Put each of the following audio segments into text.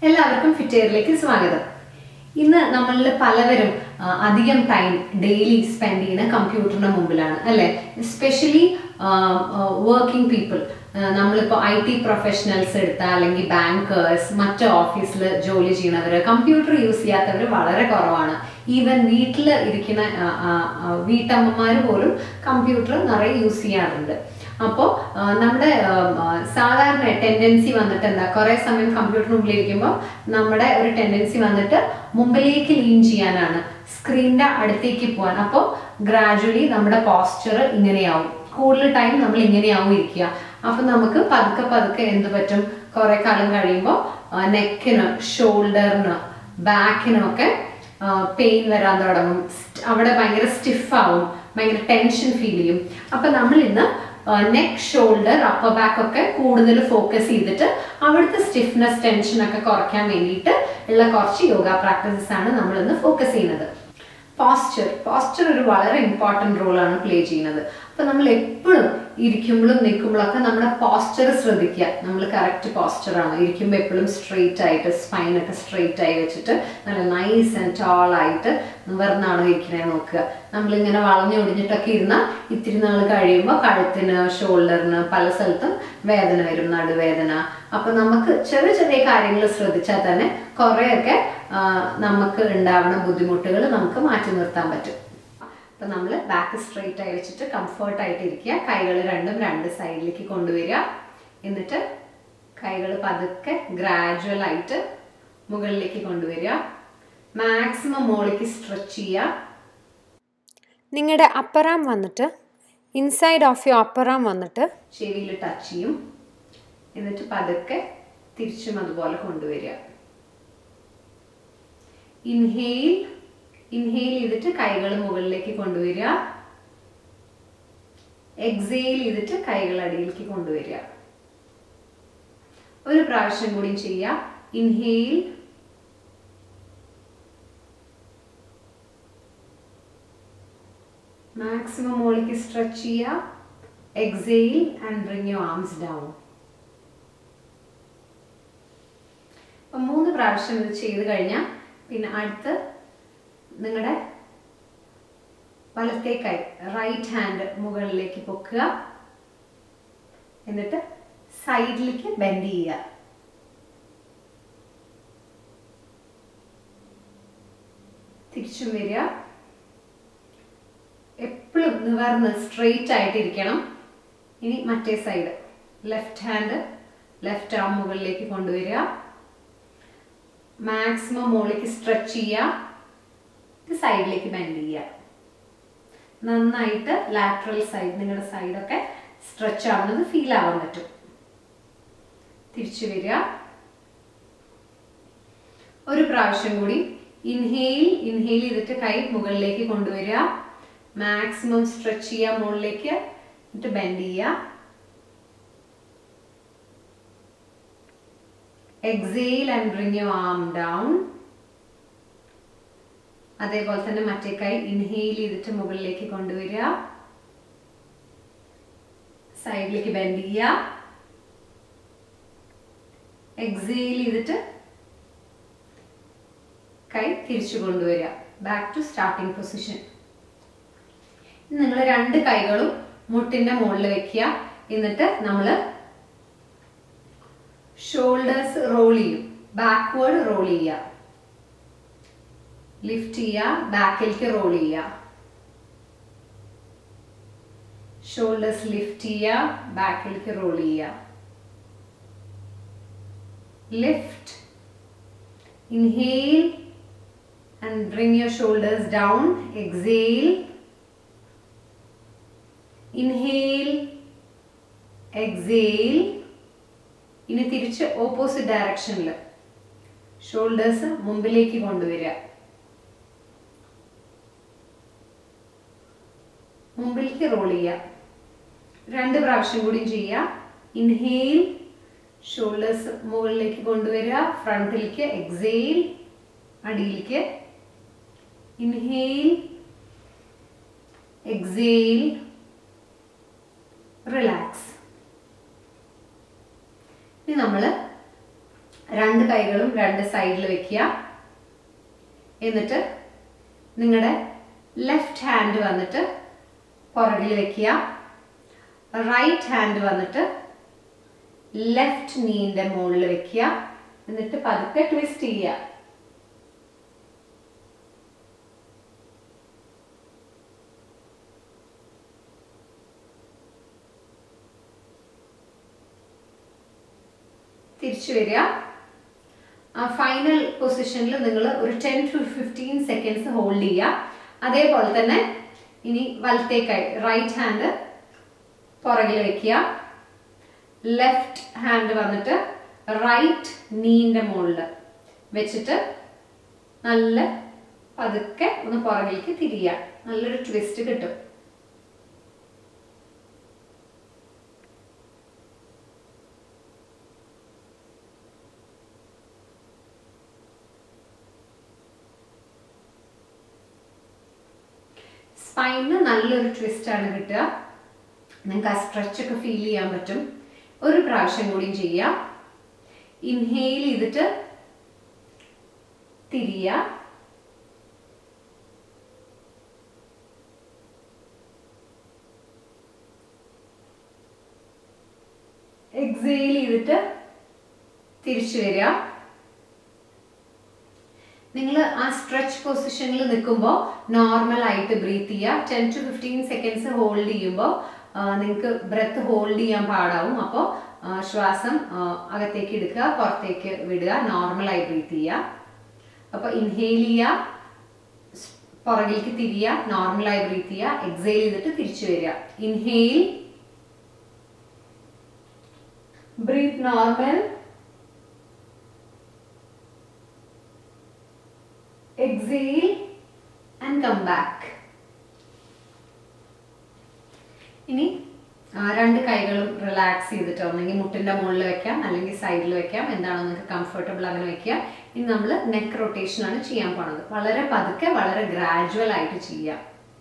എല്ലാവർക്കും ഫിറ്റെയറിലേക്ക് സ്വാഗതം ഇന്ന് നമ്മളിൽ പലവരും ആ, അധികം ടൈം ഡെയിലി സ്പെൻഡ് ചെയ്യുന്ന കമ്പ്യൂട്ടറിന് മുമ്പിലാണ് അല്ലെ എസ്പെഷ്യലി വർക്കിംഗ് പീപ്പിൾ നമ്മളിപ്പോൾ ഐ ടി പ്രൊഫഷണൽസ് എടുത്താൽ അല്ലെങ്കിൽ ബാങ്കേഴ്സ് മറ്റ് ഓഫീസിൽ ജോലി ചെയ്യുന്നവർ കമ്പ്യൂട്ടർ യൂസ് ചെയ്യാത്തവർ വളരെ കുറവാണ് ഈവൻ വീട്ടിൽ ഇരിക്കുന്ന ആ, ആ, ആ, വീട്ടമ്മമാർ പോലും കമ്പ്യൂട്ടർ നിറയെ യൂസ് ചെയ്യാറുണ്ട് അപ്പോൾ നമ്മുടെ ആ, ആ, സാധാരണ ടെൻഡൻസി വന്നിട്ട് എന്താ കുറെ സമയം കമ്പ്യൂട്ടറിന് മുമ്പിൽ ഇരിക്കുമ്പോൾ നമ്മുടെ ഒരു ടെൻഡൻസി വന്നിട്ട് മുമ്പിലേക്ക് ലീൻ ചെയ്യാനാണ് സ്ക്രീനിന്റെ അടുത്തേക്ക് പോകാൻ അപ്പോൾ ഗ്രാജുവലി നമ്മുടെ പോസ്ചർ ഇങ്ങനെയാവും കൂടുതൽ ടൈം നമ്മൾ ഇങ്ങനെയാവും ഇരിക്കുക അപ്പൊ നമുക്ക് പതുക്കെ പതുക്കെ എന്ത് പറ്റും കുറെ കാലം കഴിയുമ്പോൾ നെക്കിന് ഷോൾഡറിന് ബാക്കിനും ഒക്കെ പെയിൻ വരാൻ തുടങ്ങും സ്റ്റ്- അവിടെ ഭയങ്കര സ്റ്റിഫ് ആവും ഭയങ്കര ടെൻഷൻ ഫീൽ ചെയ്യും അപ്പൊ നമ്മൾ ഇന്ന് നെക്ക് ഷോൾഡർ അപ്പർ ബാക്ക് ഒക്കെ കൂടുതൽ ഫോക്കസ് ചെയ്തിട്ട് അവിടുത്തെ സ്റ്റിഫ്നെസ് ടെൻഷൻ ഒക്കെ കുറയ്ക്കാൻ വേണ്ടിയിട്ട് ഉള്ള കുറച്ച് യോഗ പ്രാക്ടീസസ് ആണ് നമ്മൾ ഇന്ന് ഫോക്കസ് ചെയ്യുന്നത് പോസ്ചർ പോസ്ചർ ഒരു വളരെ ഇമ്പോർട്ടൻറ്റ് റോളാണ് പ്ലേ ചെയ്യുന്നത് അപ്പൊ നമ്മൾ എപ്പോഴും ഇരിക്കുമ്പോഴും നിൽക്കുമ്പോഴും ഒക്കെ നമ്മുടെ പോസ്ചർ ശ്രദ്ധിക്കുക നമ്മൾ കറക്റ്റ് പോസ്ചർ ആണ് ഇരിക്കുമ്പോൾ എപ്പോഴും സ്ട്രെയിറ്റ് ആയിട്ട് സ്പൈൻ ഒക്കെ സ്ട്രെയിറ്റ് ആയി വെച്ചിട്ട് നല്ല നൈസ് ആൻഡ് ടോൾ ആയിട്ട് നിവർന്നാണ് ഇരിക്കണേ നോക്കുക നമ്മളിങ്ങനെ വളഞ്ഞു ഒടിഞ്ഞിട്ടൊക്കെ ഇരുന്നാൽ ഇത്തിരി നാൾ കഴിയുമ്പോൾ കഴുത്തിന് ഷോൾഡറിന് പല സ്ഥലത്തും വേദന വരും നടുവേദന അപ്പൊ നമുക്ക് ചെറിയ ചെറിയ കാര്യങ്ങൾ ശ്രദ്ധിച്ചാൽ തന്നെ കുറേയൊക്കെ ആ, നമുക്ക് ഉണ്ടാവുന്ന ബുദ്ധിമുട്ടുകൾ നമുക്ക് മാറ്റി നിർത്താൻ പറ്റും അപ്പൊ നമ്മൾ ബാക്ക് സ്ട്രെയിറ്റ് ആയി വെച്ചിട്ട് കംഫർട്ട് ആയിട്ട് ഇരിക്കുക കൈകൾ രണ്ടും രണ്ട് സൈഡിലേക്ക് കൊണ്ടുവരിക എന്നിട്ട് കൈകൾ പതുക്കെ ഗ്രാജുവൽ ആയിട്ട് മുകളിലേക്ക് കൊണ്ടുവരിക മാക്സിമം മുകളിലേക്ക് സ്ട്രെച്ച് ചെയ്യുക നിങ്ങളുടെ അപ്പറാം വന്നിട്ട് ഇൻസൈഡ് ഓഫ് യു അപ്പറാം വന്നിട്ട് ചെവിയിൽ ടച്ച് ചെയ്യും എന്നിട്ട് പതുക്കെ തിരിച്ചും അതുപോലെ കൊണ്ടുവരിക ഇൻഹെയിൽ ഇൻഹെയിൽ ചെയ്തിട്ട് കൈകൾ മുകളിലേക്ക് കൊണ്ടുവരിക എക്സെയിൽ ചെയ്തിട്ട് കൈകൾ അടിയിലേക്ക് കൊണ്ടുവരിക ഒരു പ്രാവശ്യം കൂടി ചെയ്യുക ഇൻഹെയിൽ മാക്സിമം മുകളിലേക്ക് സ്ട്രെച്ച് ചെയ്യുക exhale and bring you arms down അപ്പം മൂന്ന് പ്രാവശ്യം ഇത് ചെയ്ത് കഴിഞ്ഞാൽ പിന്നെ അടുത്ത് നിങ്ങളുടെ വലത്തെ കൈ റൈറ്റ് ഹാൻഡ് മുകളിലേക്ക് പൊക്കുക എന്നിട്ട് സൈഡിലേക്ക് ബെൻഡ് ചെയ്യുക തിരിച്ചും വരിക എപ്പോഴും നിവർന്ന് സ്ട്രെയിറ്റ് ആയിട്ടിരിക്കണം ഇനി മറ്റേ side left hand left arm മുകളിലേക്ക് കൊണ്ടുവരിക മാക്സിമം മുകളിലേക്ക് സ്ട്രെച്ച് ചെയ്യുക ഇത് സൈഡിലേക്ക് ബെൻഡ് ചെയ്യുക നന്നായിട്ട് ലാറ്ററൽ സൈഡ് നിങ്ങളുടെ സൈഡൊക്കെ സ്ട്രെച്ച് ആവുന്നത് ഫീൽ ആവാൻ പറ്റും തിരിച്ചു വരിക ഒരു പ്രാവശ്യം കൂടി ഇൻഹെയിൽ ഇൻഹെയിൽ ചെയ്തിട്ട് കൈ മുകളിലേക്ക് കൊണ്ടുവരിക മാക്സിമം സ്ട്രെച്ച് ചെയ്യുക മുകളിലേക്ക് എന്നിട്ട് ബെൻഡ് ചെയ്യുക exhale and bring you arm down അതേപോലെ തന്നെ മറ്റേ കൈ ഇൻഹെയിൽ ചെയ്തിട്ട് മുകളിലേക്ക് കൊണ്ടുവരിക സൈഡിലേക്ക് ബെൻഡ് ചെയ്യുക എക്സെയിൽ ചെയ്തിട്ട് കൈ തിരിച്ചു കൊണ്ടുവരിക ബാക്ക് ടു സ്റ്റാർട്ടിംഗ് പൊസിഷൻ നിങ്ങൾ രണ്ട് കൈകളും മുട്ടിന്റെ മുകളിൽ വെക്കുക എന്നിട്ട് നമ്മൾ ഷോൾഡേഴ്സ് റോൾ ചെയ്യും ബാക്ക്വേർഡ് റോൾ ചെയ്യുക ലിഫ്റ്റ് ചെയ്യുക ബാക്കിലേക്ക് റോൾ ചെയ്യുക ഷോൾഡേഴ്സ് ലിഫ്റ്റ് ചെയ്യുക ബാക്കിലേക്ക് റോൾ ചെയ്യുക lift inhale and bring your shoulders down exhale inhale exhale ഇനി തിരിച്ച് ഓപ്പോസിറ്റ് ഡയറക്ഷനിൽ ഷോൾഡേഴ്സ് മുമ്പിലേക്ക് കൊണ്ടുവരിക മുമ്പിലേക്ക് റോൾ ചെയ്യുക രണ്ട് പ്രാവശ്യം കൂടി ചെയ്യുക ഇൻഹെയിൽ ഷോൾഡേഴ്സ് മുകളിലേക്ക് കൊണ്ടുവരിക ഫ്രണ്ടിലേക്ക് എക്സെയിൽ അടിയിലേക്ക് ഇൻഹെയിൽ എക്സെയിൽ റിലാക്സ് ഇനി നമ്മൾ രണ്ട് കൈകളും രണ്ട് സൈഡിൽ വെക്കുക എന്നിട്ട് നിങ്ങളുടെ ലെഫ്റ്റ് ഹാൻഡ് വന്നിട്ട് പുറകിൽ വെക്കുക റൈറ്റ് ഹാൻഡ് വന്നിട്ട് ലെഫ്റ്റ് നീന്റെ മുകളിൽ വെക്കുക എന്നിട്ട് പതുക്കെ ട്വിസ്റ്റ് ചെയ്യുക തിരിച്ചു വരിക ആ ഫൈനൽ പൊസിഷനിൽ നിങ്ങൾ ഒരു ten to fifteen seconds hold ചെയ്യുക അതേപോലെ തന്നെ ഇനി വലത്തേക്കായി റൈറ്റ് ഹാൻഡ് പുറകിൽ വെക്കുക ലെഫ്റ്റ് ഹാൻഡ് വന്നിട്ട് റൈറ്റ് നീന്റെ മുകളിൽ വെച്ചിട്ട് നല്ല പതുക്കെ ഒന്ന് പുറകിലേക്ക് തിരിയുക നല്ലൊരു ട്വിസ്റ്റ് കിട്ടും സ്പൈനിന് നല്ലൊരു ട്വിസ്റ്റ് ആണ് കിട്ടുക നിങ്ങൾക്ക് ആ സ്ട്രെച്ച് ഒക്കെ ഫീൽ ചെയ്യാൻ പറ്റും ഒരു പ്രാവശ്യം കൂടിയും ചെയ്യാം ഇൻഹെയിൽ ചെയ്തിട്ട് തിരിയ എക്സെയിൽ ചെയ്തിട്ട് തിരിച്ചു വരിക നിങ്ങൾ ആ സ്ട്രെച്ച് പൊസിഷനിൽ നിൽക്കുമ്പോൾ നോർമൽ ആയിട്ട് ബ്രീത്ത് ചെയ്യുക ten to fifteen seconds hold ചെയ്യുമ്പോൾ നിങ്ങൾക്ക് ബ്രെത്ത് ഹോൾഡ് ചെയ്യാൻ പാടാവും അപ്പോൾ ശ്വാസം ആ, അകത്തേക്ക് എടുക്കുക പുറത്തേക്ക് വിടുക നോർമലായി ബ്രീത്ത് ചെയ്യുക അപ്പോൾ ഇൻഹെയിൽ ചെയ്യുക സ് പുറകിലേക്ക് തിരിയുക നോർമലായി ബ്രീത്ത് ചെയ്യുക എക്സെയിൽ ചെയ്തിട്ട് തിരിച്ചു വരിക inhale breathe normal exhale and come back ഇനി ആ, രണ്ട് കൈകളും റിലാക്സ് ചെയ്തിട്ട് ഒന്നെങ്കിൽ മുട്ടിന്റെ മുകളിൽ വെക്കാം അല്ലെങ്കിൽ സൈഡിൽ വെക്കാം എന്താണോ നിങ്ങൾക്ക് കംഫർട്ടബിൾ അങ്ങനെ വെക്കുക ഇനി നമ്മൾ നെക്ക് റൊട്ടേഷൻ ആണ് ചെയ്യാൻ പോണത് വളരെ പതുക്കെ വളരെ ഗ്രാജുവൽ ആയിട്ട് ചെയ്യാം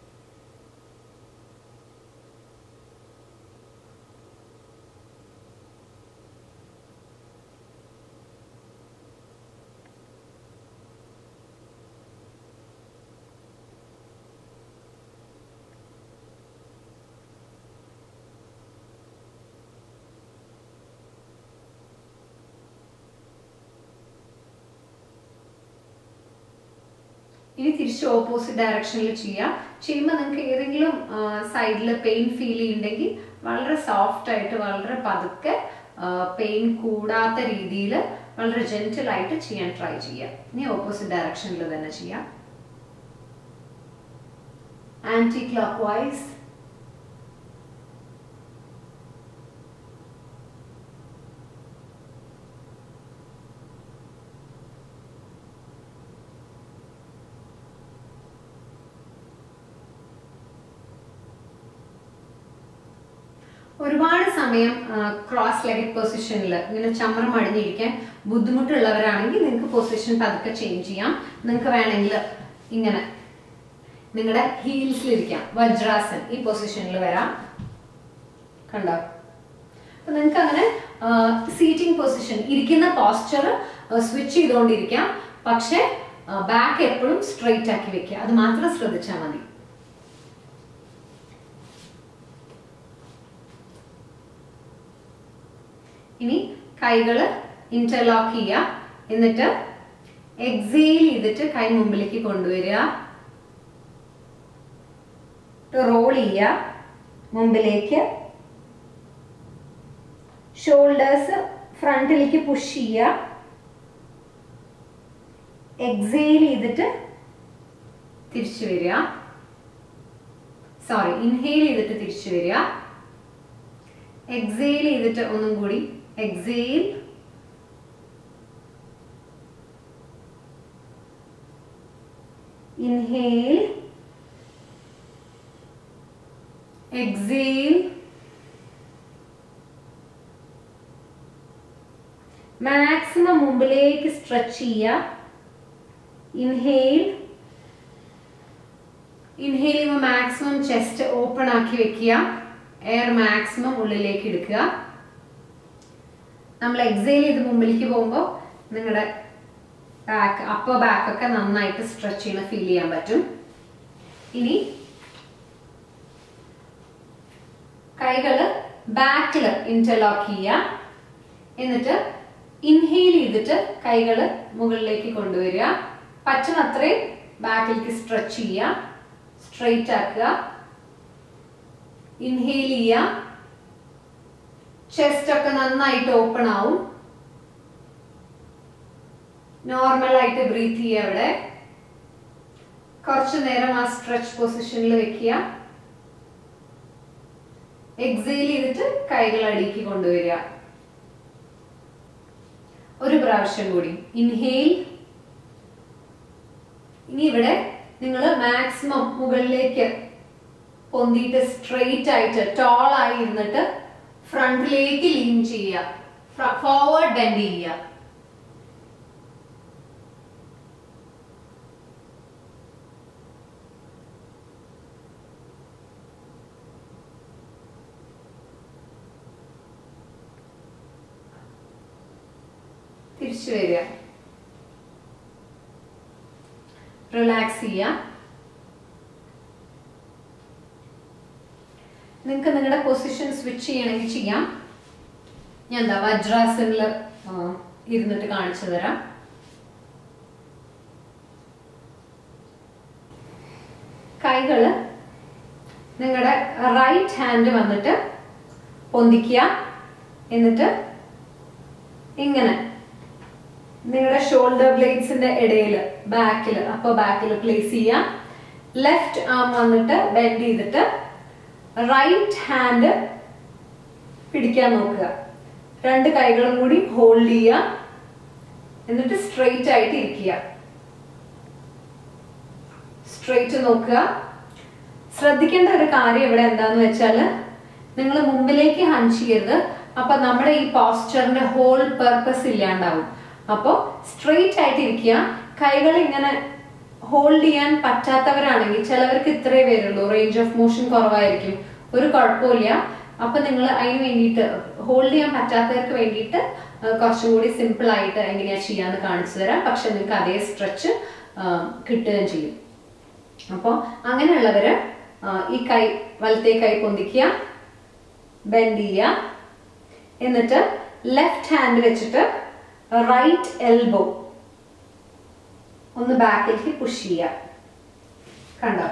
ഇനി തിരിച്ച് ഓപ്പോസിറ്റ് ഡയറക്ഷനിൽ ചെയ്യാം ചെയ്യുമ്പോൾ നിങ്ങൾക്ക് ഏതെങ്കിലും സൈഡിൽ പെയിൻ ഫീൽ ചെയ്യുന്നുണ്ടെങ്കിൽ വളരെ സോഫ്റ്റ് ആയിട്ട് വളരെ പതുക്കെ പെയിൻ കൂടാത്ത രീതിയിൽ വളരെ ജെന്റിൽ ആയിട്ട് ചെയ്യാൻ ട്രൈ ചെയ്യാം ഇനി ഓപ്പോസിറ്റ് ഡയറക്ഷനിൽ തന്നെ ചെയ്യാം ആന്റി ക്ലോക്ക് വൈസ് ഒരുപാട് സമയം ക്രോസ് ലെഗഡ് പൊസിഷനിൽ ഇങ്ങനെ ചമ്രം അടിഞ്ഞിരിക്കാൻ ബുദ്ധിമുട്ടുള്ളവരാണെങ്കിൽ നിങ്ങൾക്ക് പൊസിഷൻ പതുക്കെ ചേഞ്ച് ചെയ്യാം നിങ്ങൾക്ക് വേണമെങ്കിൽ ഇങ്ങനെ നിങ്ങളുടെ ഹീൽസിലിരിക്കാം വജ്രാസൻ ഈ പൊസിഷനിൽ വരാം കണ്ടോ അപ്പൊ നിങ്ങൾക്ക് അങ്ങനെ സീറ്റിംഗ് പൊസിഷൻ ഇരിക്കുന്ന പോസ്ചർ സ്വിച്ച് ചെയ്തുകൊണ്ടിരിക്കാം പക്ഷെ ബാക്ക് എപ്പോഴും സ്ട്രെയിറ്റ് ആക്കി വെക്കുക അത് മാത്രം ശ്രദ്ധിച്ചാൽ മതി ഇനി കൈകൾ ഇന്റർലോക്ക് ചെയ്യുക എന്നിട്ട് എക്സെയിൽ ചെയ്തിട്ട് കൈ മുമ്പിലേക്ക് കൊണ്ടുവരിക റോൾ ചെയ്യുക മുമ്പിലേക്ക് ഷോൾഡേഴ്സ് ഫ്രണ്ടിലേക്ക് പുഷ് ചെയ്യുക എക്സെയിൽ ചെയ്തിട്ട് തിരിച്ചു വരിക സോറി ഇൻഹെയിൽ ചെയ്തിട്ട് തിരിച്ചു വരിക എക്സെയിൽ ചെയ്തിട്ട് ഒന്നും കൂടി എക്സെയിൽ ഇൻഹെയിൽ എക്സെയിൽ മാക്സിമം മുമ്പിലേക്ക് സ്ട്രെച്ച് ചെയ്യുക ഇൻഹെയിൽ ഇൻഹെയിൽ ചെയ്യുമ്പോൾ മാക്സിമം ചെസ്റ്റ് ഓപ്പൺ ആക്കി വെക്കുക എയർ മാക്സിമം ഉള്ളിലേക്ക് എടുക്കുക നമ്മൾ എക്സെയിൽ ചെയ്ത് മുമ്പിലേക്ക് പോകുമ്പോൾ നിങ്ങളുടെ ബാക്ക് അപ്പർ ബാക്ക് ഒക്കെ നന്നായിട്ട് സ്ട്രെച്ച് ചെയ്യണ ഫീൽ ചെയ്യാൻ പറ്റും ഇനി കൈകള് ബാക്കിൽ ഇന്റർലോക്ക് ചെയ്യുക എന്നിട്ട് ഇൻഹെയിൽ ചെയ്തിട്ട് കൈകള് മുകളിലേക്ക് കൊണ്ടുവരിക പറ്റുന്നത്രയും ബാക്കിലേക്ക് സ്ട്രെച്ച് ചെയ്യുക സ്ട്രെയിറ്റ് ആക്കുക ഇൻഹെയിൽ ചെയ്യുക ചെസ്റ്റ് ഒക്കെ നന്നായിട്ട് ഓപ്പൺ ആവും നോർമൽ ആയിട്ട് ബ്രീത്ത് ചെയ്യുക അവിടെ കുറച്ചു നേരം ആ സ്ട്രെച്ച് പൊസിഷനിൽ വെക്കുക എക്സെയിൽ ചെയ്തിട്ട് കൈകൾ അടിക്ക് കൊണ്ടുവരിക ഒരു പ്രാവശ്യം കൂടി ഇൻഹെയിൽ ഇനി ഇവിടെ നിങ്ങൾ മാക്സിമം മുകളിലേക്ക് പൊന്തിയിട്ട് സ്ട്രെയിറ്റ് ആയിട്ട് ടോൾ ആയി ഇരുന്നിട്ട് ഫ്രണ്ടിലേക്ക് ലീൻ ചെയ്യുക ഫോർവേഡ് ബെൻഡ് ചെയ്യുക തിരിച്ചു വരിക റിലാക്സ് ചെയ്യുക നിങ്ങൾക്ക് നിങ്ങളുടെ പൊസിഷൻ സ്വിച്ച് ചെയ്യണമെങ്കിൽ ചെയ്യാം ഞാൻ എന്താ വജ്രാസനിൽ ഇരുന്നിട്ട് കാണിച്ചു തരാം കൈകള് നിങ്ങളുടെ റൈറ്റ് ഹാൻഡ് വന്നിട്ട് പൊന്തിക്കുക എന്നിട്ട് ഇങ്ങനെ നിങ്ങളുടെ ഷോൾഡർ ബ്ലേഡ്സിന്റെ ഇടയിൽ ബാക്കിൽ അപ്പർ ബാക്കിൽ പ്ലേസ് ചെയ്യാം ലെഫ്റ്റ് ആം വന്നിട്ട് ബെൻഡ് ചെയ്തിട്ട് റൈറ്റ് ഹാൻഡ് പിടിക്കാൻ നോക്കുക രണ്ട് കൈകളും കൂടി ഹോൾഡ് ചെയ്യുക എന്നിട്ട് സ്ട്രെയിറ്റ് ആയിട്ട് ഇരിക്കുക സ്ട്രെയിറ്റ് നോക്കുക ശ്രദ്ധിക്കേണ്ട ഒരു കാര്യം ഇവിടെ എന്താന്ന് വെച്ചാല് നിങ്ങൾ മുമ്പിലേക്ക് ഹഞ്ച് ചെയ്യരുത് അപ്പൊ നമ്മുടെ ഈ പോസ്ചറിന്റെ ഹോൾ പർപ്പസ് ഇല്ലാണ്ടാവും അപ്പോൾ സ്ട്രെയിറ്റ് ആയിട്ട് ഇരിക്കുക കൈകൾ ഇങ്ങനെ ഹോൾഡ് ചെയ്യാൻ പറ്റാത്തവരാണെങ്കിൽ ചിലവർക്ക് ഇത്രേ വരുള്ളൂ റേഞ്ച് ഓഫ് മോഷൻ കുറവായിരിക്കും ഒരു കുഴപ്പമില്ല അപ്പൊ നിങ്ങൾ അതിന് വേണ്ടിയിട്ട് ഹോൾഡ് ചെയ്യാൻ പറ്റാത്തവർക്ക് വേണ്ടിയിട്ട് കുറച്ചും കൂടി സിമ്പിൾ ആയിട്ട് എങ്ങനെയാ ചെയ്യാന്ന് കാണിച്ചു തരാം പക്ഷെ നിങ്ങൾക്ക് അതേ സ്ട്രെച്ച് കിട്ടുകയും ചെയ്യും അപ്പോൾ അങ്ങനെയുള്ളവര് ഈ കൈ വലത്തേ കൈ പൊന്തിക്കുക ബെൻഡ് ചെയ്യുക എന്നിട്ട് ലെഫ്റ്റ് ഹാൻഡ് വെച്ചിട്ട് റൈറ്റ് എൽബോ ഒന്ന് ബാക്കിലേക്ക് പുഷ് ചെയ്യുക കണ്ടോ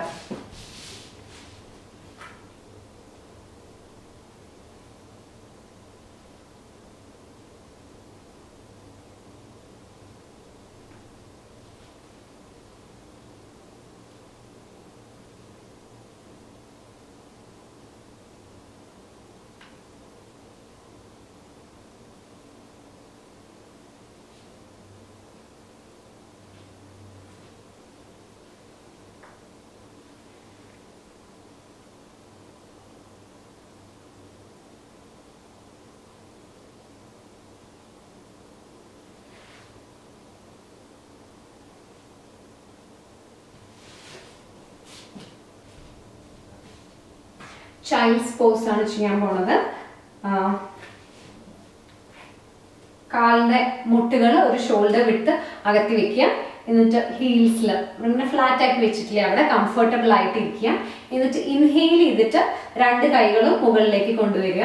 ചൈൽഡ്സ് പോസ് ആണ് ചെയ്യാൻ പോണത് കാലിന്റെ മുട്ടുകൾ ഒരു ഷോൾഡർ വിട്ട് അകത്തി വെക്കുക എന്നിട്ട് ഹീൽസിൽ ഇങ്ങനെ ഫ്ലാറ്റ് ആക്കി വെച്ചിട്ടില്ലേ അവിടെ കംഫർട്ടബിൾ ആയിട്ട് ഇരിക്കുക എന്നിട്ട് ഇൻഹെയിൽ ചെയ്തിട്ട് രണ്ട് കൈകളും മുകളിലേക്ക് കൊണ്ടുവരിക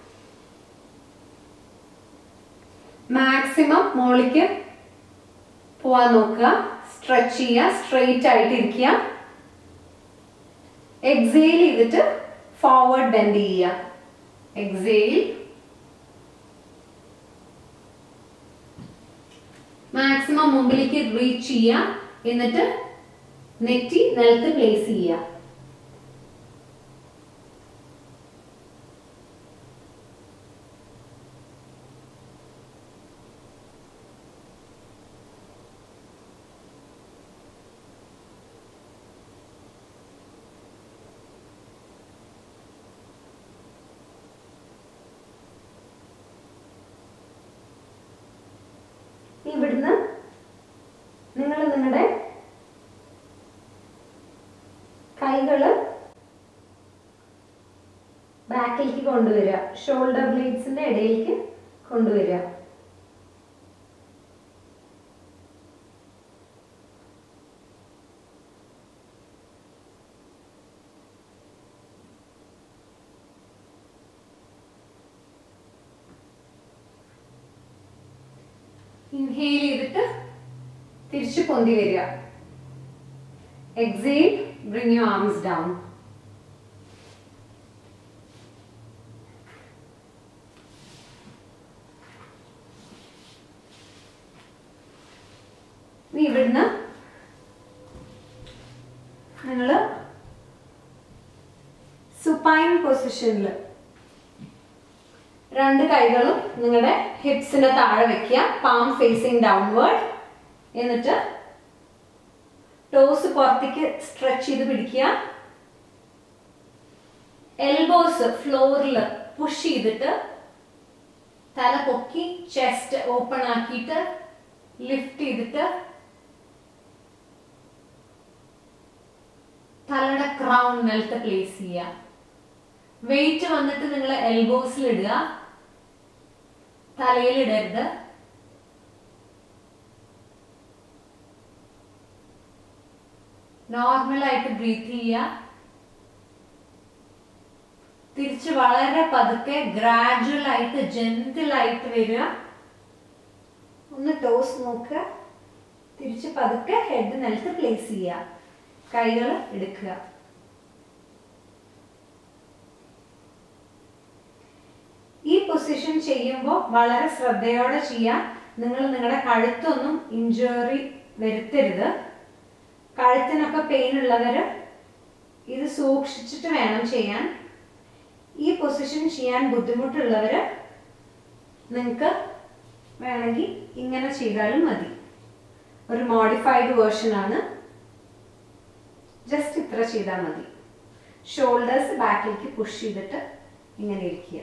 മാക്സിമം മോളിക്ക് പോവാൻ നോക്കുക സ്ട്രെച്ച് ചെയ്യുക സ്ട്രെയിറ്റ് ആയിട്ട് ഇരിക്കുക എക്സെയിൽ ചെയ്തിട്ട് ഫോർവേഡ് ബെൻഡ് ചെയ്യുക എക്സെയിൽ മാക്സിമം മുമ്പിലേക്ക് റീച്ച് ചെയ്യുക എന്നിട്ട് നെറ്റി നിലത്ത് പ്ലേസ് ചെയ്യുക ഇവിടുന്ന് നിങ്ങൾ നിങ്ങളുടെ കൈകള് ബാക്കിലേക്ക് കൊണ്ടുവരിക ഷോൾഡർ ബ്ലേഡ്സിന്റെ ഇടയിലേക്ക് കൊണ്ടുവരിക ഇൻഹെയിൽ ചെയ്തിട്ട് തിരിച്ചു പൊന്തി വരിക exhale bring you arms down ഇനി ഇവിടുന്ന് നിങ്ങൾ സുപ്പൈൻ പൊസിഷനിൽ രണ്ട് കൈകളും നിങ്ങളുടെ ഹിപ്സിന് താഴെ വെക്കുക പാം ഫേസിങ് ഡൗൺവേർഡ് എന്നിട്ട് ടോസ് പുറത്തേക്ക് സ്ട്രെച്ച് ചെയ്ത് പിടിക്കുക എൽബോസ് ഫ്ലോറിൽ പുഷ് ചെയ്തിട്ട് തല പൊക്കി ചെസ്റ്റ് ഓപ്പൺ ആക്കിയിട്ട് ലിഫ്റ്റ് ചെയ്തിട്ട് തലയുടെ ക്രൗൺ നിലത്ത് പ്ലേസ് ചെയ്യുക വെയിറ്റ് വന്നിട്ട് നിങ്ങൾ എൽബോസിൽ ഇടുക തലയിൽ ഇടരുത് നോർമൽ ആയിട്ട് ബ്രീത്ത് ചെയ്യുക തിരിച്ച് വളരെ പതുക്കെ ഗ്രാജുവൽ ആയിട്ട് ജെന്റിൽ ആയിട്ട് വരിക ഒന്ന് ടോസ് നോക്കുക തിരിച്ച് പതുക്കെ ഹെഡ് നിലത്ത് പ്ലേസ് ചെയ്യുക കൈകൾ എടുക്കുക ഈ പൊസിഷൻ ചെയ്യുമ്പോൾ വളരെ ശ്രദ്ധയോടെ ചെയ്യാം നിങ്ങൾ നിങ്ങളുടെ കഴുത്തൊന്നും ഇഞ്ചുറി വരുത്തരുത് കഴുത്തിനൊക്കെ പെയിൻ ഉള്ളവര് ഇത് സൂക്ഷിച്ചിട്ട് വേണം ചെയ്യാൻ ഈ പൊസിഷൻ ചെയ്യാൻ ബുദ്ധിമുട്ടുള്ളവര് നിങ്ങൾക്ക് വേണമെങ്കിൽ ഇങ്ങനെ ചെയ്താലും മതി ഒരു മോഡിഫൈഡ് വേർഷൻ ആണ് ജസ്റ്റ് ഇത്ര ചെയ്താൽ മതി ഷോൾഡേഴ്സ് ബാക്കിലേക്ക് പുഷ് ചെയ്തിട്ട് ഇങ്ങനെ ഇരിക്കുക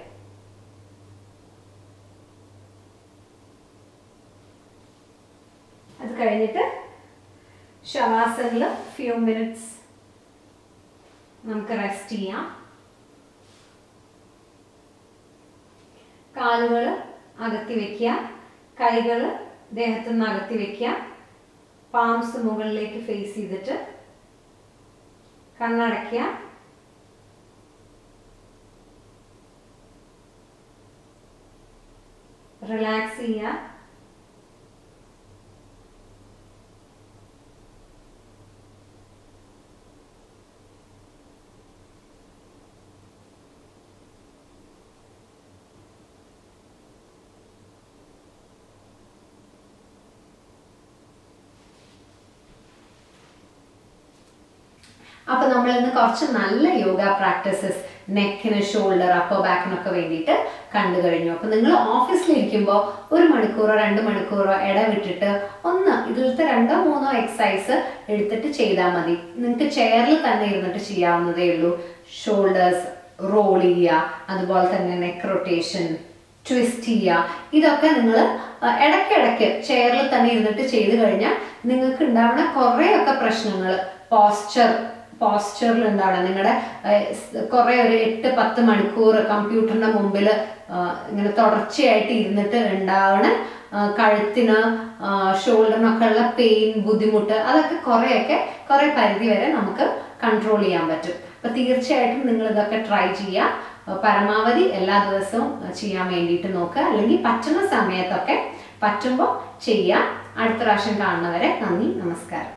അത് കഴിഞ്ഞിട്ട് ശവാസനിൽ ഫ്യൂ മിനിറ്റ്സ് നമുക്ക് റെസ്റ്റ് ചെയ്യാം കാലുകൾ അകത്തി വെക്കുക കൈകൾ ദേഹത്തു നിന്ന് അകത്തി വെക്കുക പാംസ് മുകളിലേക്ക് ഫേസ് ചെയ്തിട്ട് കണ്ണടയ്ക്കുക റിലാക്സ് ചെയ്യുക അപ്പൊ നമ്മൾ ഇന്ന് കുറച്ച് നല്ല യോഗ പ്രാക്ടീസസ് നെക്കിന് ഷോൾഡർ അപ്പർ ബാക്കിനൊക്കെ വേണ്ടിയിട്ട് കണ്ടു കഴിഞ്ഞു അപ്പൊ നിങ്ങൾ ഓഫീസിലിരിക്കുമ്പോൾ ഒരു മണിക്കൂറോ രണ്ട് മണിക്കൂറോ ഇടവിട്ടിട്ട് ഒന്ന് ഇതിലത്തെ രണ്ടോ മൂന്നോ എക്സസൈസ് എടുത്തിട്ട് ചെയ്താൽ മതി നിങ്ങൾക്ക് ചെയറിൽ തന്നെ ഇരുന്നിട്ട് ചെയ്യാവുന്നതേ ഉള്ളൂ ഷോൾഡേഴ്സ് റോൾ ചെയ്യുക അതുപോലെ തന്നെ നെക്ക് റൊട്ടേഷൻ ട്വിസ്റ്റ് ചെയ്യുക ഇതൊക്കെ നിങ്ങൾ ഇടയ്ക്കിടയ്ക്ക് ചെയറിൽ തന്നെ ഇരുന്നിട്ട് ചെയ്ത് കഴിഞ്ഞാൽ നിങ്ങൾക്ക് ഉണ്ടാവുന്ന കുറേയൊക്കെ പ്രശ്നങ്ങൾ പോസ്ചർ പോസ്ചറിൽ ഉണ്ടാവണം നിങ്ങളുടെ കുറെ ഒരു എട്ട് പത്ത് മണിക്കൂർ കമ്പ്യൂട്ടറിന്റെ മുമ്പിൽ ഇങ്ങനെ തുടർച്ചയായിട്ട് ഇരുന്നിട്ട് ഉണ്ടാവണ കഴുത്തിന് ഷോൾഡറിനൊക്കെ ഉള്ള പെയിൻ ബുദ്ധിമുട്ട് അതൊക്കെ കുറേയൊക്കെ കുറെ പരിധി വരെ നമുക്ക് കൺട്രോൾ ചെയ്യാൻ പറ്റും അപ്പൊ തീർച്ചയായിട്ടും നിങ്ങൾ ഇതൊക്കെ ട്രൈ ചെയ്യുക പരമാവധി എല്ലാ ദിവസവും ചെയ്യാൻ വേണ്ടിയിട്ട് നോക്കുക അല്ലെങ്കിൽ പറ്റുന്ന സമയത്തൊക്കെ പറ്റുമ്പോൾ ചെയ്യുക അടുത്ത പ്രാവശ്യം കാണുന്നവരെ നന്ദി നമസ്കാരം